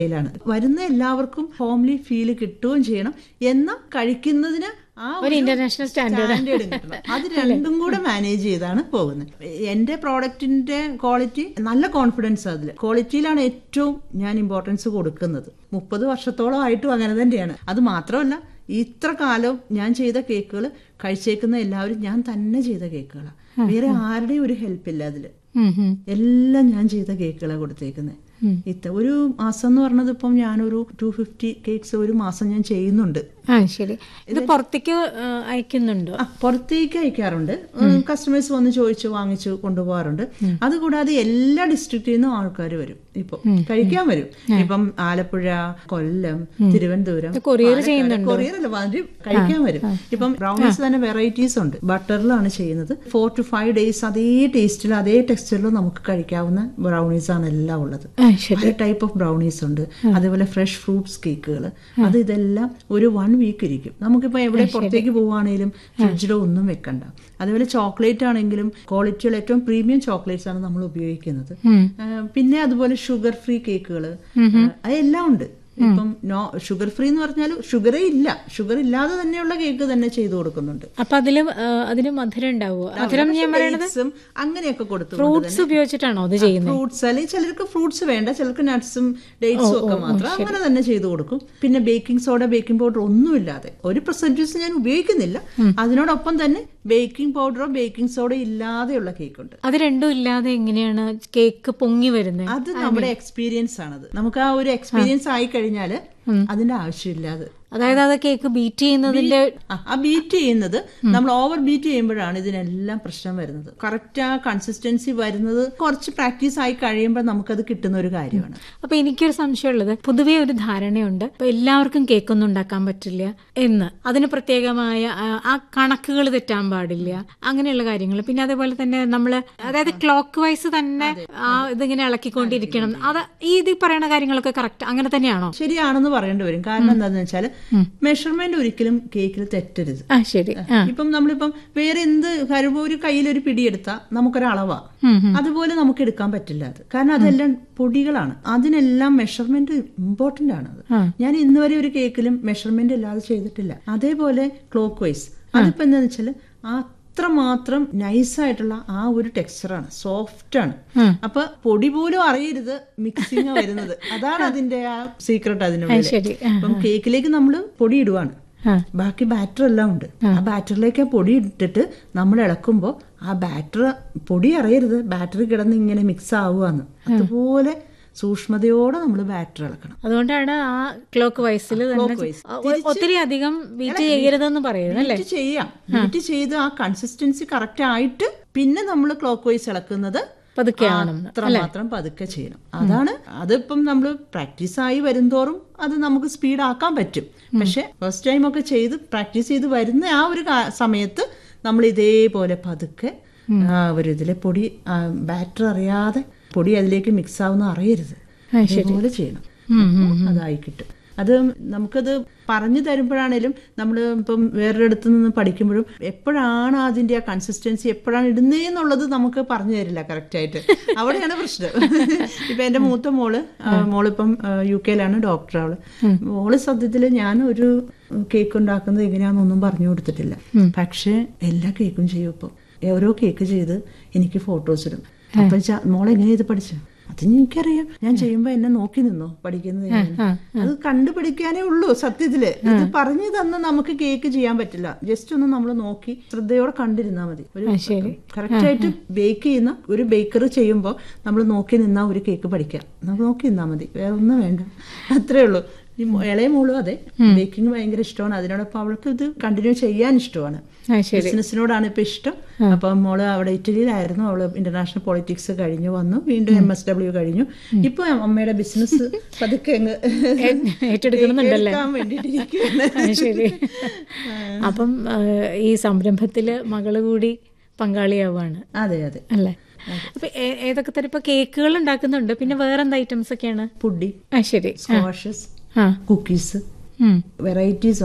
ാണ് വരുന്ന എല്ലാവർക്കും ഹോംലി ഫീല് കിട്ടുകയും ചെയ്യണം എന്നാൽ കഴിക്കുന്നതിന് ആ ഒരു international standard. സ്റ്റാൻഡേർഡ് കിട്ടണം അത് രണ്ടും കൂടെ മാനേജ് ചെയ്താണ് പോകുന്നത് എന്റെ പ്രോഡക്റ്റിന്റെ ക്വാളിറ്റി നല്ല കോൺഫിഡൻസ് അതിൽ ക്വാളിറ്റിയിലാണ് ഏറ്റവും ഞാൻ ഇമ്പോർട്ടൻസ് കൊടുക്കുന്നത് മുപ്പത് വർഷത്തോളം ആയിട്ടും അങ്ങനെ തന്നെയാണ് അത് മാത്രമല്ല ഇത്ര കാലം ഞാൻ ചെയ്ത കേക്കുകൾ കഴിച്ചേക്കുന്ന എല്ലാവരും ഞാൻ തന്നെ ചെയ്ത കേക്കുകളാണ് വേറെ ആരുടെയും ഒരു ഹെൽപ്പ് ഇല്ല അതില് ഉം, ഉം. എല്ലാം ഞാൻ ചെയ്ത കേക്കുകളാണ് കൊടുത്തേക്കുന്നത് ഇത്ത ഒരു മാസം എന്ന് പറഞ്ഞത് ഇപ്പം ഞാനൊരു ടു ഫിഫ്റ്റി കേക്ക്സ് ഒരു മാസം ഞാൻ ചെയ്യുന്നുണ്ട് ആ ശരി ഇത് പുറത്തേക്ക് ആ, അയക്കുന്നുണ്ടോ ആ, പുറത്തേക്ക് അയക്കാറുണ്ട് കസ്റ്റമേഴ്സ് വന്ന് ചോദിച്ചു വാങ്ങിച്ചു കൊണ്ടുപോകാറുണ്ട് അതുകൂടാതെ എല്ലാ ഡിസ്ട്രിക്റ്റിൽ നിന്നും ആൾക്കാർ വരും ഇപ്പൊ കഴിക്കാൻ വരും ഇപ്പം ആലപ്പുഴ കൊല്ലം തിരുവനന്തപുരം കൊറിയർ പാലക്കാട്, ചെയ്യുന്നുണ്ടോ? കൊറിയർ അല്ല വരും കഴിക്കാൻ വരും ഇപ്പം ബ്രൗണീസ് തന്നെ വെറൈറ്റീസ് ഉണ്ട് ബട്ടറിലാണ് ചെയ്യുന്നത് ഫോർ ടു ഫൈവ് ഡേയ്സ് അതേ ടേസ്റ്റിൽ അതേ ടെക്സ്ചറിലും നമുക്ക് കഴിക്കാവുന്ന ബ്രൗണീസ് ആണ് എല്ലാം ഉള്ളത് ആ ശരി പല ടൈപ്പ് ഓഫ് ബ്രൗണീസ് ഉണ്ട് അതേപോലെ ഫ്രഷ് ഫ്രൂട്ട്സ് കേക്കുകൾ അത് ഇതെല്ലാം ഒരു വൺ വീക്ക് ഇരിക്കും നമുക്കിപ്പോൾ എവിടെ പുറത്തേക്ക് പോവുകയാണെങ്കിലും ഫ്രിഡ്ജിലോ ഒന്നും വെക്കണ്ട അതേപോലെ ചോക്ലേറ്റ് ആണെങ്കിലും ക്വാളിറ്റിയുള്ള ഏറ്റവും പ്രീമിയം ചോക്ലേറ്റ്സ് ആണ് നമ്മൾ ഉപയോഗിക്കുന്നത് ഉം. ആ, പിന്നെ അതുപോലെ ഷുഗർ ഫ്രീ കേക്കുകൾ അതെല്ലാം ഉണ്ട് ഇപ്പം നോ ഷുഗർ ഫ്രീ എന്ന് പറഞ്ഞാൽ ഷുഗറേ ഇല്ല ഷുഗർ ഇല്ലാതെ തന്നെയുള്ള കേക്ക് തന്നെ ചെയ്തു കൊടുക്കുന്നുണ്ട് അപ്പൊ അതില് ആ, അതിന് മധുരം ഉണ്ടാവുമോ മധുരം ഞാൻ പറയണത് Dates ഉം അങ്ങനെയൊക്കെ കൊടുത്തു ഫ്രൂട്ട്സ് ഉപയോഗിച്ചിട്ടാണോ അത് ചെയ്യുന്നത് ഫ്രൂട്ട്സ് അല്ലെങ്കിൽ ചിലർക്ക് ഫ്രൂട്ട്സ് വേണ്ട ചിലർക്ക് നട്ട്സും ഡേറ്റ്സും ഒക്കെ മാത്രം അങ്ങനെ തന്നെ ചെയ്തു കൊടുക്കും പിന്നെ ബേക്കിംഗ് സോഡ ബേക്കിംഗ് പൗഡർ ഒന്നുമില്ലാതെ ഒരു പെർസെൻറ്റേജ് ഞാൻ ഉപയോഗിക്കുന്നില്ല അതിനോടൊപ്പം തന്നെ ബേക്കിംഗ് പൗഡറോ ബേക്കിംഗ് സോഡ ഇല്ലാതെയുള്ള കേക്ക് ഉണ്ട് അത് രണ്ടും ഇല്ലാതെ എങ്ങനെയാണ് കേക്ക് പൊങ്ങി വരുന്നത് അത് നമ്മുടെ എക്സ്പീരിയൻസ് ആണത് നമുക്ക് ആ ഒരു എക്സ്പീരിയൻസ് ആയി കഴിഞ്ഞാൽ അതിന്റെ ആവശ്യമില്ല അത് അതായത് അത് കേക്ക് ബീറ്റ് ചെയ്യുന്നതിന്റെ ആ, ആ ബീറ്റ് ചെയ്യുന്നത് നമ്മൾ ഓവർ ബീറ്റ് ചെയ്യുമ്പോഴാണ് ഇതിനെല്ലാം പ്രശ്നം വരുന്നത് കറക്റ്റ് ആ കൺസിസ്റ്റൻസി വരുന്നത് കുറച്ച് പ്രാക്ടീസ് ആയി കഴിയുമ്പോൾ നമുക്കത് കിട്ടുന്ന ഒരു കാര്യമാണ് അപ്പൊ എനിക്കൊരു സംശയമുള്ളത് പൊതുവേ ഒരു ധാരണയുണ്ട് ഇപ്പൊ എല്ലാവർക്കും കേക്കൊന്നും ഉണ്ടാക്കാൻ പറ്റില്ല എന്ന് അതിന് പ്രത്യേകമായ ആ, ആ കണക്കുകൾ തെറ്റാൻ പാടില്ല അങ്ങനെയുള്ള കാര്യങ്ങൾ പിന്നെ അതേപോലെ തന്നെ നമ്മൾ അതായത് ക്ലോക്ക് വൈസ് തന്നെ ആ ഇതിങ്ങനെ ഇളക്കിക്കൊണ്ടിരിക്കണം അത് ഈ ഇത് പറയുന്ന കാര്യങ്ങളൊക്കെ കറക്റ്റ് അങ്ങനെ തന്നെയാണോ ശരിയാണെന്ന് പറയേണ്ടി വരും കാരണം എന്താണെന്ന് വെച്ചാൽ മെഷർമെന്റ് ഒരിക്കലും കേക്കിൽ തെറ്റരുത് ആ ശരി ആ ഇപ്പം നമ്മളിപ്പം വേറെ എന്ത് കാര്യം ഒരു കയ്യിൽ ഒരു പിടിയെടുത്താൽ നമുക്കൊരളവാ ഉം, ഉം. അതുപോലെ നമുക്ക് എടുക്കാൻ പറ്റില്ല അത് കാരണം അതെല്ലാം പൊടികളാണ് അതിനെല്ലാം മെഷർമെന്റ് ഇമ്പോർട്ടന്റ് ആണ് അത് ആ. ഞാൻ ഇന്ന് വരെ ഒരു കേക്കിലും മെഷർമെന്റ് ഇല്ലാതെ ചെയ്തിട്ടില്ല അതേപോലെ ക്ലോക്ക് വൈസ് അതിപ്പോ എന്താന്ന് വെച്ചാല് അത്രമാത്രം നൈസായിട്ടുള്ള ആ ഒരു ടെക്സ്ചറാണ് സോഫ്റ്റ് ആണ് ഉം. അപ്പൊ പൊടി പോലും അറിയരുത് മിക്സിങ് വരുന്നത് അതാണ് അതിന്റെ ആ സീക്രട്ട് അതിനുള്ളിൽ ശരി ആ, അപ്പം കേക്കിലേക്ക് നമ്മൾ പൊടി ഇടുവാണ് ആ. ബാക്കി ബാറ്റർ എല്ലാം ഉണ്ട് ആ ബാറ്ററിലേക്ക് ആ പൊടി ഇട്ടിട്ട് നമ്മൾ ഇളക്കുമ്പോൾ ആ ബാറ്റർ പൊടി അറിയരുത് ബാറ്ററി കിടന്ന് ഇങ്ങനെ മിക്സ് ആവുകയെന്ന് അതുപോലെ സൂക്ഷ്മതയോടെ നമ്മൾ ബാറ്റർ ഇളക്കണം അതുകൊണ്ടാണ് ആ ക്ലോക്ക് വൈസിൽ തന്നെ Clockwise. ആ, ഒ- ഒത്തിരി അധികം ബീറ്റ് ചെയ്യരുതെന്ന് പറയുന്നത് അല്ലേ ബീറ്റ് ചെയ്യാം ബീറ്റ് ചെയ്ത് ആ കൺസിസ്റ്റൻസി കറക്റ്റ് ആയിട്ട് പിന്നെ നമ്മൾ ക്ലോക്ക് വൈസ് ഇളക്കുന്നത് പതുക്കെയാണ് അത്രമാത്രം പതുക്കെ ചെയ്യണം അതാണ് അതിപ്പം നമ്മൾ പ്രാക്ടീസ് ആയി വരുംതോറും അത് നമുക്ക് സ്പീഡ് ആക്കാൻ പറ്റും പക്ഷെ ഫസ്റ്റ് ടൈം ഒക്കെ ചെയ്ത് പ്രാക്ടീസ് ചെയ്ത് വരുന്ന ആ ഒരു കാ- സമയത്ത് നമ്മൾ ഇതേപോലെ പതുക്കെ ആ ഒരു ഇതിലെ പൊടി ബാറ്റർ അറിയാതെ പൊടി അതിലേക്ക് മിക്സ് ആവുന്ന അറിയരുത് അതേപോലെ ചെയ്യണം അപ്പോൾ അതായി കിട്ടും അത് നമുക്കത് പറഞ്ഞു തരുമ്പോഴാണേലും നമ്മൾ ഇപ്പം വേറൊരിടത്ത് നിന്ന് പഠിക്കുമ്പോഴും എപ്പോഴാണ് അതിന്റെ ആ കൺസിസ്റ്റൻസി എപ്പോഴാണ് ഇടുന്നതെന്നുള്ളത് നമുക്ക് പറഞ്ഞു തരില്ല കറക്റ്റായിട്ട് അവിടെയാണ് പ്രശ്നം ഇപ്പൊ എന്റെ മൂത്ത മോള് ആ, മോളിപ്പം ആ, യു കെയിലാണ് ഡോക്ടർ അവള് മോള് സത്യത്തിൽ ഞാൻ ഒരു കേക്ക് ഉണ്ടാക്കുന്നത് എങ്ങനെയാണെന്നൊന്നും പറഞ്ഞു കൊടുത്തിട്ടില്ല പക്ഷെ എല്ലാ കേക്കും ചെയ്യും ഇപ്പം ഓരോ കേക്ക് ചെയ്ത് എനിക്ക് ഫോട്ടോസ് ഇടും അപ്പൊ ച- മോളെങ്ങനെയാ ഇത് പഠിച്ചത് അത് എനിക്കറിയാം ഞാൻ ചെയ്യുമ്പോ എന്നെ നോക്കി നിന്നോ പഠിക്കുന്നത് എങ്ങനെയാ. അത് കണ്ടുപിടിക്കാനേ ഉള്ളൂ സത്യത്തില് ഇത് പറഞ്ഞു തന്ന നമുക്ക് കേക്ക് ചെയ്യാൻ പറ്റില്ല ജസ്റ്റ് ഒന്ന് നമ്മൾ നോക്കി ശ്രദ്ധയോടെ കണ്ടിരുന്നാ മതി ഒരു കറക്റ്റ് ആയിട്ട് ബേക്ക് ചെയ്യുന്ന ഒരു ബേക്കർ ചെയ്യുമ്പോൾ നമ്മൾ നോക്കി നിന്നാ ഒരു കേക്ക് പഠിക്കാം നമുക്ക് നോക്കി നിന്നാ മതി വേറെ ഒന്നും വേണ്ട അത്രേ ഉള്ളൂ ഈ മോ- ഇളയ മോളും അതെ ബേക്കിംഗ് ഭയങ്കര ഇഷ്ടമാണ് അതിനോടൊപ്പം അവൾക്ക് ഇത് കണ്ടിന്യൂ ചെയ്യാൻ ഇഷ്ടമാണ് ആ ശരി ബിസിനസ്സിനോടാണ് ഇപ്പൊ ഇഷ്ടം അപ്പം മോള് അവിടെ ഇറ്റലിയിലായിരുന്നു അവള് ഇന്റർനാഷണൽ പൊളിറ്റിക്സ് കഴിഞ്ഞു വന്നു വീണ്ടും എം എസ് ഡബ്ല്യു കഴിഞ്ഞു ഇപ്പൊ അമ്മയുടെ ബിസിനസ് പതുക്കെ അങ്ങ് ഏറ്റെടുക്കണമെന്നുണ്ടല്ലേ എടുക്കാൻ വേണ്ടിയിട്ടിരിക്കുകയാണ് ആ, ശരി അപ്പം ആ, ഈ സംരംഭത്തില് മകള് കൂടി പങ്കാളിയാവാണ് അതെ അതെ അല്ലേ അപ്പൊ ഏ- ഏതൊക്കെ തരം ഇപ്പൊ കേക്കുകൾ ഉണ്ടാക്കുന്നുണ്ട് പിന്നെ വേറെന്ത് ഐറ്റംസ് ഒക്കെയാണ് പുഡി ആ ശരി സ്ക്വാഷസ് ആ കുക്കീസ് ഉം വെറൈറ്റീസ്